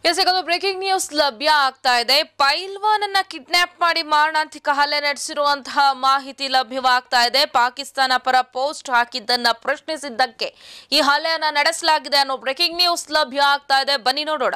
S ಈಗ breaking news ಲಭ್ಯ ಆಗ್ತಾ ಇದೆ ಪೈಲ್ವಾನ್ ಅನ್ನ ಕಿಡ್ನಾಪ್ ಮಾಡಿ ಮಾರಣಾಂತಿಕ ಹಲ್ಲೆ ನಡೆಸಿರುವಂತಹ ಮಾಹಿತಿ ಲಭ್ಯವಾಗ್ತಾ ಇದೆ ಪಾಕಿಸ್ತಾನ ಪರ ಪೋಸ್ಟ್ ಹಾಕಿದ್ದನ್ನ ಪ್ರಶ್ನಿಸಿದ್ದಕ್ಕೆ ಈ ಹಲ್ಲೆಯನ್ನ ನಡೆಸಲಾಗಿದೆ ಅನ್ನೋ ಬ್ರೇಕಿಂಗ್ ನ್ಯೂಸ್ ಲಭ್ಯ ಆಗ್ತಾ ಇದೆ ಬನ್ನಿ ನೋಡೋಣ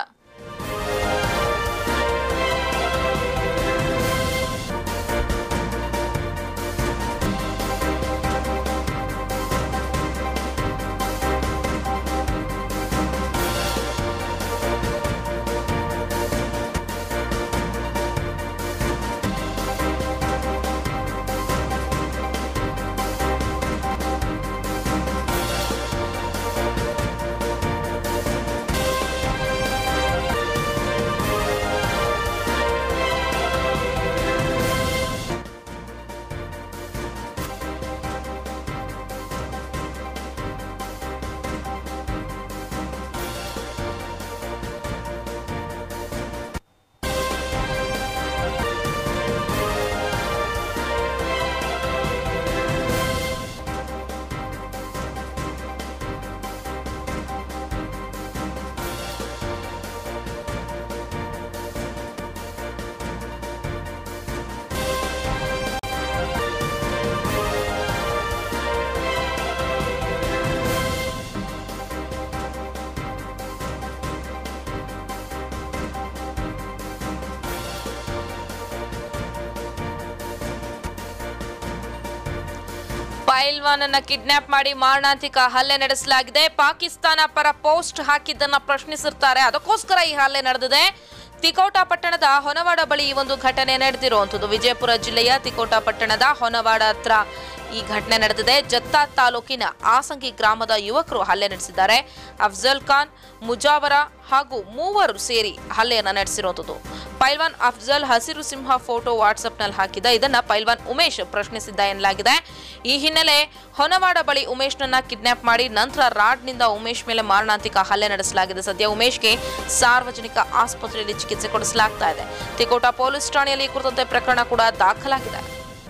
ಪೈಲ್ವಾನ್ ಅನ್ನ ಕಿಡ್ನಾಪ್ ಮಾಡಿ ಮಾರಣಾಂತಿಕ ಹಲ್ಲೆ ನಡೆಸಲಾಗಿದೆ ಪಾಕಿಸ್ತಾನ ಪರ ಪೋಸ್ಟ್ ಹಾಕಿದ್ದನ್ನ ಪ್ರಶ್ನಿಸಿರ್ತಾರೆ ಅದಕ್ಕೋಸ್ಕರ ಈ ಹಲ್ಲೆ ನಡೆದಿದೆ ತಿಕೋಟ ಪಟ್ಟಣದ ಹೊನವಾಡ ಬಳಿ ಈ ಒಂದು ಘಟನೆ ನಡೆದಿರುವಂಥದ್ದು ವಿಜಯಪುರ ಜಿಲ್ಲೆಯ ತಿಕೋಟ ಪಟ್ಟಣದ ಹೊನವಾಡ ಹತ್ರ ಈ ಘಟನೆ ನಡೆದಿದೆ ಜತ್ತಾ ತಾಲೂಕಿನ ಆಸಂಗಿ ಗ್ರಾಮದ ಯುವಕರು ಹಲ್ಲೆ ನಡೆಸಿದ್ದಾರೆ ಅಫ್ಜಲ್ ಖಾನ್ ಮುಜಾವರ ಹಾಗೂ ಮೂವರು ಸೇರಿ ಹಲ್ಲೆಯನ್ನ ನಡೆಸಿರುವಂಥದ್ದು ಪೈಲ್ವಾನ್ ಅಫ್ಜಲ್ ಹಸಿರು ಸಿಂಹ ಫೋಟೋ ವಾಟ್ಸ್ಆಪ್ನಲ್ಲಿ ಹಾಕಿದ ಇದನ್ನ ಪೈಲ್ವಾನ್ ಉಮೇಶ್ ಪ್ರಶ್ನಿಸಿದ್ದ ಎನ್ನಲಾಗಿದೆ ಈ ಹಿನ್ನೆಲೆ ಹೊನವಾಡ ಬಳಿ ಉಮೇಶ್ನನ್ನ ಕಿಡ್ನಾಪ್ ಮಾಡಿ ನಂತರ ರಾಡ್ನಿಂದ ಉಮೇಶ್ ಮೇಲೆ ಮಾರಣಾಂತಿಕ ಹಲ್ಲೆ ನಡೆಸಲಾಗಿದೆ ಸದ್ಯ ಉಮೇಶ್ಗೆ ಸಾರ್ವಜನಿಕ ಆಸ್ಪತ್ರೆಯಲ್ಲಿ ಚಿಕಿತ್ಸೆ ಕೊಡಿಸಲಾಗ್ತಾ ಇದೆ ತಿಕೋಟ ಪೊಲೀಸ್ ಠಾಣೆಯಲ್ಲಿ ಈ ಕುರಿತಂತೆ ಪ್ರಕರಣ ಕೂಡ ದಾಖಲಾಗಿದೆ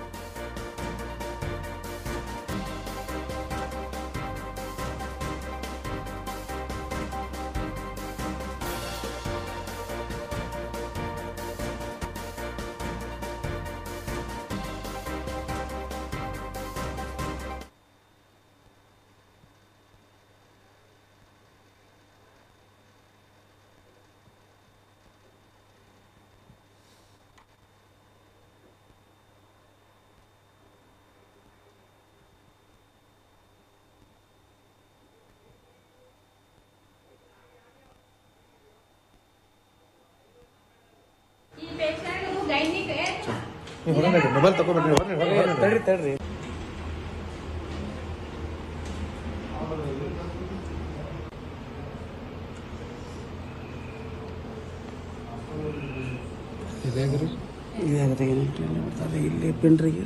ಈ ಪೇಷಂಟ್ ಗೈನಿಕ್ ನೀವು ಹೊರಗೆ ನಡಿ ಮೊಬೈಲ್ ತಗೊಬೇಡ್ರಿ ಹೊರಗೆ ಹೊರಗೆ ತಡ್ರಿ ತಡ್ರಿ ಇದೇಗ್ರಿ ಇದಾಗುತ್ತೆ ಏನಂತ ಬರ್ತಾರೆ ಇಲ್ಲಿ ಪಿಂಡ್ರಿಗೆ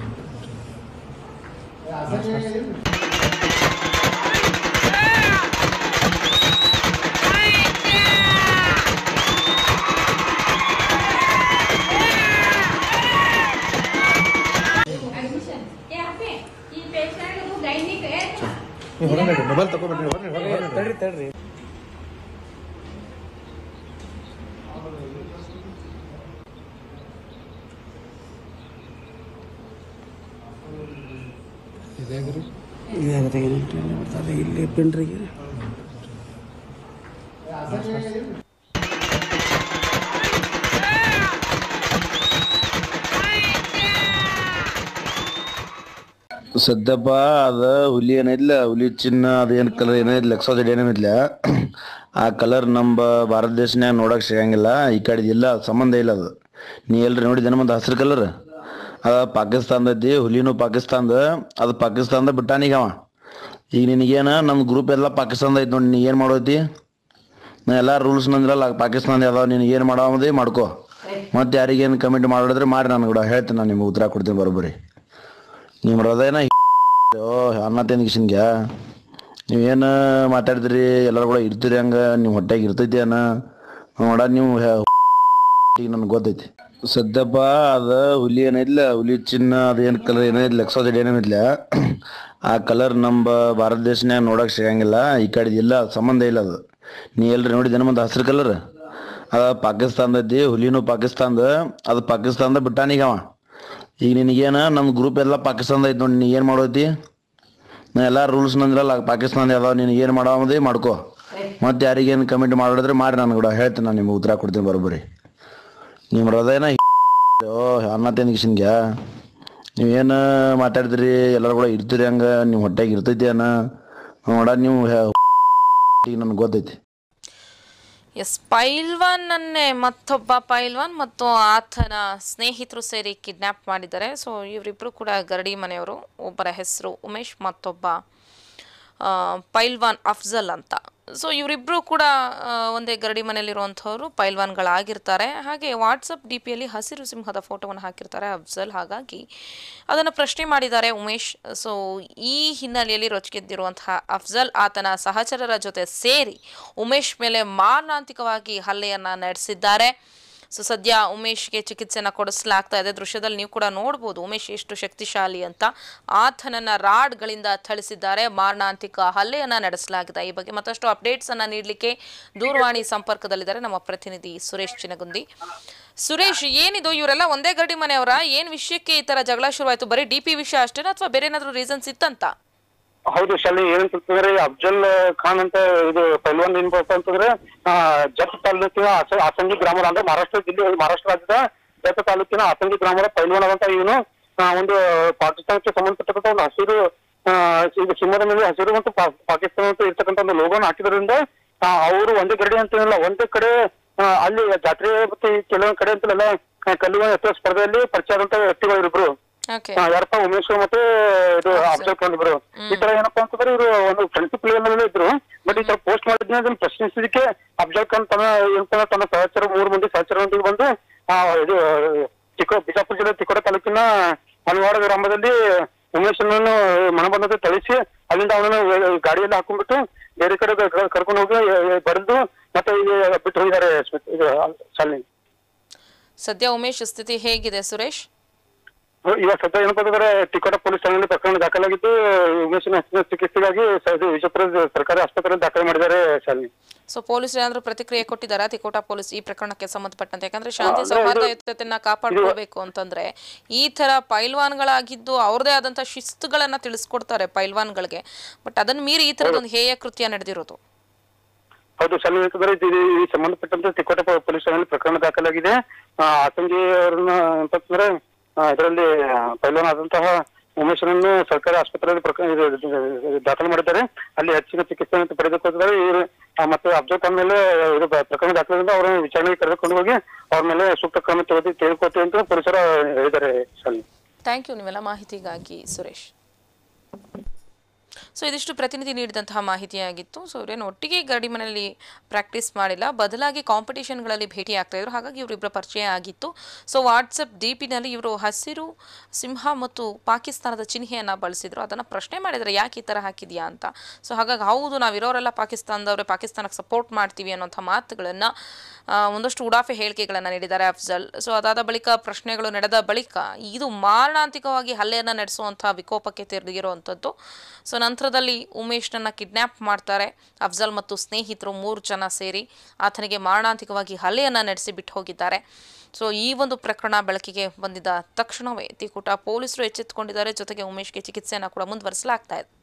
ಅಡ್ಮಿಷನ್ ಏ ಅಪ್ಪಿ ಈ ಪೇಷಂಟ್ ಗೈನಿಕ್ ನೀವು ಹೊರಗೆ ನಡಿ ಮೊಬೈಲ್ ತಗೊಬೇಡ್ರಿ ಹೊರಗೆ ಹೊರಗೆ ತಡ್ರಿ ತಡ್ರಿ ಇದೇಗ್ರಿ ಇದಾಗುತ್ತೆ ಏನಂತ ಬರ್ತಾರೆ ಇಲ್ಲಿ ಪಿಂಡ್ರಿಗೆ ಸದ್ಯಪ್ಪ ಅದ ಹುಲಿ ಏನಿಲ್ಲ ಹುಲಿ ಚಿನ್ನ ಅದೇನ್ ಕಲರ್ ಏನಿಲ್ಲ ಎಕ್ಸೋಜೆಡ್ ಏನಿಲ್ಲ ಆ ಕಲರ್ ನಮ್ಮ ಭಾರತ ದೇಶನ್ಯಾಗ ನೋಡಕ್ ಸಿಗಂಗಿಲ್ಲ ಈ ಕಡೆ ಇಲ್ಲ ಸಂಬಂಧ ಇಲ್ಲ ಅದು ನೀ ಎಲ್ರಿ ನೋಡಿದೇನ ಮತ್ತೆ ಹಸಿರು ಕಲರ್ ಅದ ಪಾಕಿಸ್ತಾನದ ಐತಿ ಹುಲಿನೂ ಪಾಕಿಸ್ತಾನದ ಅದು ಪಾಕಿಸ್ತಾನದ ಬಿಟ್ಟಾನೀಗ ಅವ ಈಗ ನಿನಗೇನ ನಮ್ಮ ಗ್ರೂಪ್ ಎಲ್ಲ ಪಾಕಿಸ್ತಾನದ ಐತಿ ನೋಡಿ ನೀ ಏನು ಮಾಡೋತಿ ನಾ ಎಲ್ಲ ರೂಲ್ಸ್ ನಂದಿರಲ್ಲ ಪಾಕಿಸ್ತಾನ ಅದಾವ ನೀನು ಏನು ಮಾಡೋದೇ ಮಾಡ್ಕೋ ಮತ್ತೆ ಯಾರಿಗೇನು ಕಮಿಟ್ ಮಾಡಿದ್ರೆ ಮಾಡಿ ನಾನು ಕೂಡ ಹೇಳ್ತೀನಿ ನಾನು ನಿಮ್ಗೆ ಉತ್ತರ ಕೊಡ್ತೀನಿ ಬರೋಬ್ಬರಿ ನಿಮ್ಮ ಹೃದಯನ ಓ ಅನ್ನ ತಿಂದಿಗಿಸಿನ್ಗ್ಯಾ ನೀವೇನು ಮಾತಾಡ್ತೀರಿ ಎಲ್ಲರೂ ಕೂಡ ಇರ್ತೀರಿ ಹಂಗ ನೀವು ಹೊಟ್ಟೆಗೆ ಇರ್ತೈತಿ ಅನ್ನ ನೋಡ ನೀವು ಈಗ ನನ್ಗೆ ಗೊತ್ತೈತಿ ಸದ್ಯಪ್ಪ ಅದ ಹುಲಿ ಏನಿಲ್ಲ ಹುಲಿ ಚಿನ್ನ ಅದೇನು ಕಲರ್ ಏನಿಲ್ಲ ಎಕ್ಸೋಜೆಡ್ ಏನಿಲ್ಲ ಆ ಕಲರ್ ನಮ್ಮ ಭಾರತ ದೇಶನ್ಯಾಗ ನೋಡಕ್ ಸಿಗಂಗಿಲ್ಲ ಈ ಕಡೆ ಇಲ್ಲ ಸಂಬಂಧ ಇಲ್ಲ ಅದು ನೀ ಎಲ್ರಿ ನೋಡಿದೇನ ಮತ್ತೆ ಹಸಿರು ಕಲರ್ ಅದ ಪಾಕಿಸ್ತಾನದ ಐತಿ ಹುಲಿನೂ ಪಾಕಿಸ್ತಾನದ ಅದು ಪಾಕಿಸ್ತಾನದ ಬಿಟ್ಟಾನೀಗ ಅವ ಈಗ ನಿನಗೇನ ನಮ್ಮ ಗ್ರೂಪ್ ಎಲ್ಲ ಪಾಕಿಸ್ತಾನದ ಐತಿ ನೋಡಿ ನೀ ಏನು ಮಾಡೋತಿ ನಾ ಎಲ್ಲ ರೂಲ್ಸ್ ನಂದಿರಲ್ಲ ಪಾಕಿಸ್ತಾನ ಅದಾವ ನೀನು ಏನು ಮಾಡೋದೇ ಮಾಡ್ಕೋ ಮತ್ತೆ ಯಾರಿಗೇನು ಕಮೆಂಟ್ ಮಾಡಿದ್ರೆ ಮಾಡಿ ನಾನು ಕೂಡ ಹೇಳ್ತೀನಿ ನಾನು ನಿಮ್ಗೆ ಉತ್ತರ ಕೊಡ್ತೀನಿ ಬರೋಬ್ಬರಿ ನಿಮ್ಮ ಹೃದಯನ ಓ ಅನ್ನ ತಿನ್ಗಿಸಿನ್ಗ್ಯಾ ನೀವೇನು ಮಾತಾಡ್ತೀರಿ ಎಲ್ಲರೂ ಕೂಡ ಇರ್ತೀರಿ ಹಂಗೆ ನೀವು ಹೊಟ್ಟೆಗೆ ಇರ್ತೈತಿ ಅನ್ನ ನೋಡ ನೀವು ಈಗ ನನಗೆ ಗೊತ್ತೈತಿ ಎಸ್ ಪೈಲ್ವಾನ್ನನ್ನೇ ಮತ್ತೊಬ್ಬ ಪೈಲ್ವಾನ್ ಮತ್ತು ಆತನ ಸ್ನೇಹಿತರು ಸೇರಿ ಕಿಡ್ನ್ಯಾಪ್ ಮಾಡಿದ್ದಾರೆ ಸೊ ಇವರಿಬ್ಬರು ಕೂಡ ಗರಡಿ ಮನೆಯವರು ಒಬ್ಬರ ಹೆಸರು ಉಮೇಶ್ ಮತ್ತೊಬ್ಬ ಆ, ಪೈಲ್ವಾನ್ ಅಫ್ಜಲ್ ಅಂತ ಸೊ ಇವರಿಬ್ಬರು ಕೂಡ ಆ, ಒಂದೇ ಗರಡಿ ಮನೆಯಲ್ಲಿರುವಂಥವ್ರು ಪೈಲ್ವಾನ್ಗಳಾಗಿರ್ತಾರೆ ಹಾಗೆ ವಾಟ್ಸಪ್ ಡಿ ಪಿಯಲ್ಲಿ ಹಸಿರು ಸಿಂಹದ ಫೋಟೋವನ್ನು ಹಾಕಿರ್ತಾರೆ ಅಫ್ಜಲ್ ಹಾಗಾಗಿ ಅದನ್ನು ಪ್ರಶ್ನೆ ಮಾಡಿದ್ದಾರೆ ಉಮೇಶ್ ಸೊ ಈ ಹಿನ್ನೆಲೆಯಲ್ಲಿ ರೊಚ್ಚಿಗೆದ್ದಿರುವಂತಹ ಅಫ್ಜಲ್ ಆತನ ಸಹಚರರ ಜೊತೆ ಸೇರಿ ಉಮೇಶ್ ಮೇಲೆ ಮಾರಣಾಂತಿಕವಾಗಿ ಹಲ್ಲೆಯನ್ನು ನಡೆಸಿದ್ದಾರೆ ಸೊ ಸದ್ಯ ಉಮೇಶ್ಗೆ ಚಿಕಿತ್ಸೆನ ಕೊಡಿಸಲಾಗ್ತಾ ಇದೆ ದೃಶ್ಯದಲ್ಲಿ ನೀವು ಕೂಡ ನೋಡ್ಬೋದು ಉಮೇಶ್ ಎಷ್ಟು ಶಕ್ತಿಶಾಲಿ ಅಂತ ಆತನನ್ನ ರಾಡ್ಗಳಿಂದ ಥಳಿಸಿದ್ದಾರೆ ಮಾರಣಾಂತಿಕ ಹಲ್ಲೆಯನ್ನ ನಡೆಸಲಾಗಿದೆ ಈ ಬಗ್ಗೆ ಮತ್ತಷ್ಟು ಅಪ್ಡೇಟ್ಸ್ ಅನ್ನ ನೀಡಲಿಕ್ಕೆ ದೂರವಾಣಿ ಸಂಪರ್ಕದಲ್ಲಿದ್ದಾರೆ ನಮ್ಮ ಪ್ರತಿನಿಧಿ ಸುರೇಶ್ ಚಿನಗುಂದಿ ಸುರೇಶ್ ಏನಿದು ಇವರೆಲ್ಲ ಒಂದೇ ಗರಡಿ ಮನೆಯವರ ಏನ್ ವಿಷಯಕ್ಕೆ ಈ ತರ ಜಗಳ ಶುರುವಾಯ್ತು ಬರೀ ಡಿ ಪಿ ವಿಷಯ ಅಷ್ಟೇನಾ ಅಥವಾ ಬೇರೆ ಏನಾದ್ರು ರೀಸನ್ಸ್ ಇತ್ತಂತ ಹೌದು ಶಾಲೆ ಏನಂತಂದ್ರೆ ಅಫ್ಜಲ್ ಖಾನ್ ಅಂತ ಇದು ಪೈಲ್ವಾನ್ ಏನ್ ಬರ್ತಾ ಅಂತಂದ್ರೆ ಆ, ಜತ್ ತಾಲೂಕಿನ ಆಸ- ಆಸಂಗಿ ಗ್ರಾಮದ ಅಂದ್ರೆ ಮಹಾರಾಷ್ಟ್ರ ಜಿಲ್ಲೆ ಮಹಾರಾಷ್ಟ್ರ ರಾಜ್ಯದ ಜತ್ ತಾಲೂಕಿನ ಆಸಂಗಿ ಗ್ರಾಮದ ಪೈಲ್ವಾನ್ ಆದಂತ ಇವನು ಆ, ಒಂದು ಪಾಕಿಸ್ತಾನಕ್ಕೆ ಸಂಬಂಧಪಟ್ಟಂತ ಒಂದು ಹಸಿರು ಆ, ಇದು ಸಿಂಹದ ಮೇಲೆ ಹಸಿರು ಮತ್ತು ಪಾ- ಪಾಕಿಸ್ತಾನ ಅಂತ ಇರ್ತಕ್ಕಂಥ ಒಂದು ಲೋಗೋನ ಹಾಕಿದ್ರಿಂದ ಆ, ಅವರು ಒಂದೇ ಗರಡಿ ಅಂತೇನಿಲ್ಲ ಒಂದೇ ಕಡೆ ಆ, ಅಲ್ಲಿ ಜಾತ್ರೆ ಮತ್ತೆ ಈ ಕೆಲವೊಂದ್ ಕಡೆ ಅಂತೆಲ್ಲ ಕಲ್ಲಿನ ಎತ್ತುವ ಸ್ಪರ್ಧೆಯಲ್ಲಿ ಪರಿಚಯ ಆದಂತ ವ್ಯಕ್ತಿಗಳು ಇಬ್ರು ಓಕೆ ಆ, ಯಾರಪ್ಪ ಉಮೇಶ್ ಮತ್ತೆ ಇದು ಅಫ್ಜಲ್ ಖಾನ್ ಇಬ್ರು ಈ ತರ ಏನಪ್ಪಾ ಅಂತಂದ್ರೆ ಇವರು ಒಂದು ಫ್ರೆಂಡ್ಶಿಪ್ ಲೆವೆಲ್ ಇದ್ರು ಬಟ್ ಈ ತರ ಪೋಸ್ಟ್ ಮಾಡಿದ್ನ ಅದನ್ನ ಪ್ರಶ್ನಿಸಿದಕ್ಕೆ ಅಫ್ಜಲ್ ಖಾನ್ ತನ್ನ ಏನಂತ ತನ್ನ ಸಹಚರ ಮೂರು ಮಂದಿ ಸಹಚರೊಂದಿಗೆ ಬಂದು ಆ ಇದು ಚಿಕ್ಕ ಬಿಜಾಪುರ ಜಿಲ್ಲೆ ತಿಕೋಟ ತಾಲೂಕಿನ ಹಲವಾರು ಗ್ರಾಮದಲ್ಲಿ ಉಮೇಶನನ್ನು ಮನಬಂಧತೆ ತಳಿಸಿ ಅಲ್ಲಿಂದ ಅವನನ್ನು ಗಾಡಿಯಲ್ಲಿ ಹಾಕೊಂಡ್ಬಿಟ್ಟು ಬೇರೆ ಕಡೆ ಕ- ಕರ್ಕೊಂಡು ಹೋಗಿ ಬರೆದು ಮತ್ತೆ ಈಗ ಬಿಟ್ಟು ಹೋಗಿದ್ದಾರೆ ಸ್ಮಿತ್- ಇದು ಶಾಲಿನಿ ಸದ್ಯ ಉಮೇಶ್ ಸ್ಥಿತಿ ಹೇಗಿದೆ ಸುರೇಶ್ ಇವಾಗ ಸದ್ಯ ಏನಪ್ಪಾ ಅಂತಂದ್ರೆ ತಿಕೋಟ ಪೊಲೀಸ್ ಠಾಣೆಯಲ್ಲಿ ಪ್ರಕರಣ ದಾಖಲಾಗಿದ್ದು ಉಮೇಶನ ಹೆಚ್ಚಿನ ಚಿಕಿತ್ಸೆಗಾಗಿ ಸ- ಇದು ವಿಜಯಪುರ ಸರ್ಕಾರಿ ಆಸ್ಪತ್ರೆಯಲ್ಲಿ ದಾಖಲೆ ಮಾಡಿದ್ದಾರೆ ಶಾಲಿನಿ ಸೊ ಪೊಲೀಸರು ಏನಾದ್ರು ಪ್ರತಿಕ್ರಿಯೆ ಕೊಟ್ಟಿದ್ದಾರಾ ತಿಕೋಟಾ ಪೊಲೀಸ್ ಈ ಪ್ರಕರಣಕ್ಕೆ ಸಂಬಂಧಪಟ್ಟಂತೆ ಯಾಕಂದ್ರೆ ಶಾಂತಿ ಸೌಹಾರ್ದಯುತತೆಯನ್ನ ಕಾಪಾಡ್ಕೊಳ್ಬೇಕು ಅಂತಂದ್ರೆ ಈ ತರ ಪೈಲ್ವಾನ್ಗಳಾಗಿದ್ದು ಅವ್ರದೇ ಆದಂತ ಶಿಸ್ತುಗಳನ್ನ ತಿಳಿಸ್ಕೊಡ್ತಾರೆ ಪೈಲ್ವಾನ್ಗಳಿಗೆ ಬಟ್ ಅದನ್ನ ಮೀರಿ ಈ ತರದೊಂದು ಹೇಯ ಕೃತ್ಯ ನಡೆದಿರೋದು ಹೌದು ಶಾಲಿನಿ ಅಂತಂದ್ರೆ ಇದು ಇದು- ಈ ಸಂಬಂಧಪಟ್ಟಂತೆ ತಿಕೋಟ ಪ- ಪೊಲೀಸ್ ಠಾಣೆಯಲ್ಲಿ ಪ್ರಕರಣ ದಾಖಲಾಗಿದೆ ಆ, ಆತಂಗಿ ಅವರನ್ನ ಅಂತಂದ್ರೆ ಇದರಲ್ಲಿ ಪೈಲೋನ್ ಆದಂತಹ ಉಮೇಶನನ್ನು ಸರ್ಕಾರಿ ಆಸ್ಪತ್ರೆಯಲ್ಲಿ ಪ್ರಕರಣ ಇದು- ಇದು- ಇದು ದಾಖಲು ಮಾಡಿದ್ದಾರೆ ಅಲ್ಲಿ ಹೆಚ್ಚಿನ ಚಿಕಿತ್ಸೆಯನ್ನು ಪಡೆದುಕೊಂಡಿದ್ದಾರೆ ಇವರು ಆ, ಮತ್ತೆ ಅಫ್ಜಲ್ ಖಾನ್ ಮೇಲೆ ಇದು ಬ- ಪ್ರಕರಣ ದಾಖಲಿಂದ ಅವರನ್ನು ವಿಚಾರಣೆಗೆ ಕರೆದುಕೊಂಡು ಹೋಗಿ ಅವ್ರ ಮೇಲೆ ಸೂಕ್ತ ಕ್ರಮ ತೆಗೆದು ತೆಗೆದುಕೊಳ್ತೀವಿ ಅಂತ ಪೊಲೀಸರು ಹೇಳಿದ್ದಾರೆ ಶಾಲಿನಿ ಥ್ಯಾಂಕ್ ಯು ನೀವೆಲ್ಲ ಮಾಹಿತಿಗಾಗಿ ಸುರೇಶ್ ಸೊ ಇದಿಷ್ಟು ಪ್ರತಿನಿಧಿ ನೀಡಿದಂತಹ ಮಾಹಿತಿಯಾಗಿತ್ತು ಸೊ ಇವರೇನು ಒಟ್ಟಿಗೆ ಗರಡಿ ಮನೆಯಲ್ಲಿ ಪ್ರಾಕ್ಟೀಸ್ ಮಾಡಿಲ್ಲ ಬದಲಾಗಿ ಕಾಂಪಿಟೇಷನ್ಗಳಲ್ಲಿ ಭೇಟಿ ಆಗ್ತಾ ಇದ್ರು ಹಾಗಾಗಿ ಇವರಿಬ್ಬರ ಪರಿಚಯ ಆಗಿತ್ತು ಸೊ ವಾಟ್ಸಪ್ ಡಿ ಪಿನಲ್ಲಿ ಇವರು ಹಸಿರು ಸಿಂಹ ಮತ್ತು ಪಾಕಿಸ್ತಾನದ ಚಿಹ್ನೆಯನ್ನು ಬಳಸಿದ್ರು ಅದನ್ನು ಪ್ರಶ್ನೆ ಮಾಡಿದರೆ ಯಾಕೆ ಈ ಥರ ಹಾಕಿದ್ಯಾ ಅಂತ ಸೊ ಹಾಗಾಗಿ ಹೌದು ನಾವಿರೋರೆಲ್ಲ ಪಾಕಿಸ್ತಾನದವರೇ ಪಾಕಿಸ್ತಾನಕ್ಕೆ ಸಪೋರ್ಟ್ ಮಾಡ್ತೀವಿ ಅನ್ನೋಂಥ ಮಾತುಗಳನ್ನು ಒಂದಷ್ಟು ಉಡಾಫೆ ಹೇಳಿಕೆಗಳನ್ನು ನೀಡಿದ್ದಾರೆ ಅಫ್ಜಲ್ ಸೊ ಅದಾದ ಬಳಿಕ ಪ್ರಶ್ನೆಗಳು ನಡೆದ ಬಳಿಕ ಇದು ಮಾರಣಾಂತಿಕವಾಗಿ ಹಲ್ಲೆಯನ್ನು ನಡೆಸುವಂಥ ವಿಕೋಪಕ್ಕೆ ತಿರುಗಿರುವಂಥದ್ದು ಸೊ ನಂತರದಲ್ಲಿ ಉಮೇಶ್ನನ್ನು ಕಿಡ್ನ್ಯಾಪ್ ಮಾಡ್ತಾರೆ ಅಫ್ಜಲ್ ಮತ್ತು ಸ್ನೇಹಿತರು ಮೂರು ಜನ ಸೇರಿ ಆತನಿಗೆ ಮಾರಣಾಂತಿಕವಾಗಿ ಹಲ್ಲೆಯನ್ನು ನಡೆಸಿ ಬಿಟ್ಟು ಹೋಗಿದ್ದಾರೆ ಸೊ ಈ ಒಂದು ಪ್ರಕರಣ ಬೆಳಕಿಗೆ ಬಂದಿದ್ದ ತಕ್ಷಣವೇ ತಿಕುಟ ಪೊಲೀಸರು ಎಚ್ಚೆತ್ತುಕೊಂಡಿದ್ದಾರೆ ಜೊತೆಗೆ ಉಮೇಶ್ಗೆ ಚಿಕಿತ್ಸೆಯನ್ನು ಕೂಡ ಮುಂದುವರಿಸಲಾಗ್ತಾ ಇದೆ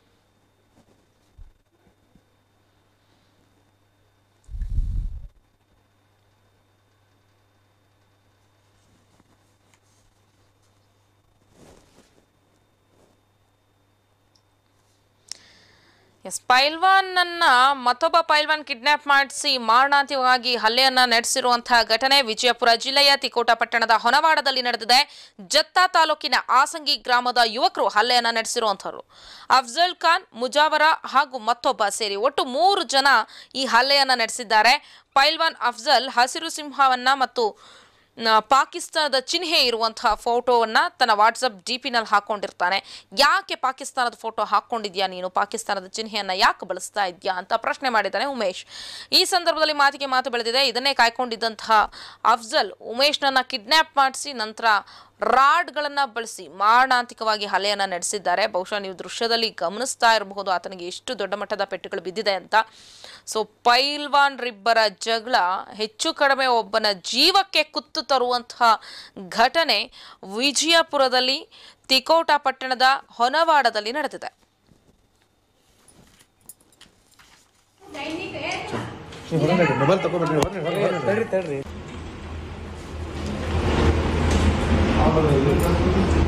ಎಸ್ ಪೈಲ್ವಾನ್ನನ್ನ ಮತ್ತೊಬ್ಬ ಪೈಲ್ವಾನ್ ಕಿಡ್ನಾಪ್ ಮಾಡಿಸಿ ಮಾರಣಾಂತಿಕವಾಗಿ ಹಲ್ಲೆಯನ್ನ ನಡೆಸಿರುವಂತಹ ಘಟನೆ ವಿಜಯಪುರ ಜಿಲ್ಲೆಯ ತಿಕೋಟ ಪಟ್ಟಣದ ಹೊನವಾಡದಲ್ಲಿ ನಡೆದಿದೆ ಜತ್ತಾ ತಾಲೂಕಿನ ಆಸಂಗಿ ಗ್ರಾಮದ ಯುವಕರು ಹಲ್ಲೆಯನ್ನ ನಡೆಸಿರುವಂಥವ್ರು ಅಫ್ಜಲ್ ಖಾನ್ ಮುಜಾವರ ಹಾಗೂ ಮತ್ತೊಬ್ಬ ಸೇರಿ ಒಟ್ಟು ಮೂರು ಜನ ಈ ಹಲ್ಲೆಯನ್ನ ನಡೆಸಿದ್ದಾರೆ ಪೈಲ್ವಾನ್ ಅಫ್ಜಲ್ ಹಸಿರು ಸಿಂಹವನ್ನ ಮತ್ತು ನ- ಪಾಕಿಸ್ತಾನದ ಚಿಹ್ನೆ ಇರುವಂತಹ ಫೋಟೋವನ್ನ ತನ್ನ ವಾಟ್ಸಪ್ ಡಿ ಪಿನಲ್ಲಿ ಹಾಕೊಂಡಿರ್ತಾನೆ ಯಾಕೆ ಪಾಕಿಸ್ತಾನದ ಫೋಟೋ ಹಾಕೊಂಡಿದ್ಯಾ ನೀನು ಪಾಕಿಸ್ತಾನದ ಚಿಹ್ನೆಯನ್ನ ಯಾಕೆ ಬಳಸ್ತಾ ಇದ್ಯಾ ಅಂತ ಪ್ರಶ್ನೆ ಮಾಡಿದ್ದಾನೆ ಉಮೇಶ್ ಈ ಸಂದರ್ಭದಲ್ಲಿ ಮಾತಿಗೆ ಮಾತು ಬೆಳೆದಿದೆ ಇದನ್ನೇ ಕಾಯ್ಕೊಂಡಿದ್ದಂತಹ ಅಫ್ಜಲ್ ಉಮೇಶ್ನನ್ನ ಕಿಡ್ನ್ಯಾಪ್ ಮಾಡಿಸಿ ನಂತರ ರಾಡ್ಗಳನ್ನ ಬಳಸಿ ಮಾರಣಾಂತಿಕವಾಗಿ ಹಲ್ಲೆಯನ್ನ ನಡೆಸಿದ್ದಾರೆ ಬಹುಶಃ ನೀವು ದೃಶ್ಯದಲ್ಲಿ ಗಮನಿಸ್ತಾ ಇರಬಹುದು ಆತನಿಗೆ ಎಷ್ಟು ದೊಡ್ಡ ಮಟ್ಟದ ಪೆಟ್ಟುಗಳು ಬಿದ್ದಿದೆ ಅಂತ ಸೊ ಪೈಲ್ವಾನ್ ರಿಬ್ಬರ ಜಗಳ ಹೆಚ್ಚು ಕಡಿಮೆ ಒಬ್ಬನ ಜೀವಕ್ಕೆ ಕುತ್ತು ತರುವಂತಹ ಘಟನೆ ವಿಜಯಪುರದಲ್ಲಿ ತಿಕೋಟ ಪಟ್ಟಣದ ಹೊನವಾಡದಲ್ಲಿ ನಡೆದಿದೆ ಗೈನಿಕ್ ಏ ನೀವು ಹೊರಗೆ ನಡಿ ಮೊಬೈಲ್ ತಗೊಂಡ್ಬಿಟ್ರಿ ಹೊರಗೆ ಹೊರಗೆ ಹೊರಗೆ ತಡ್ರಿ ತಡ್ರಿ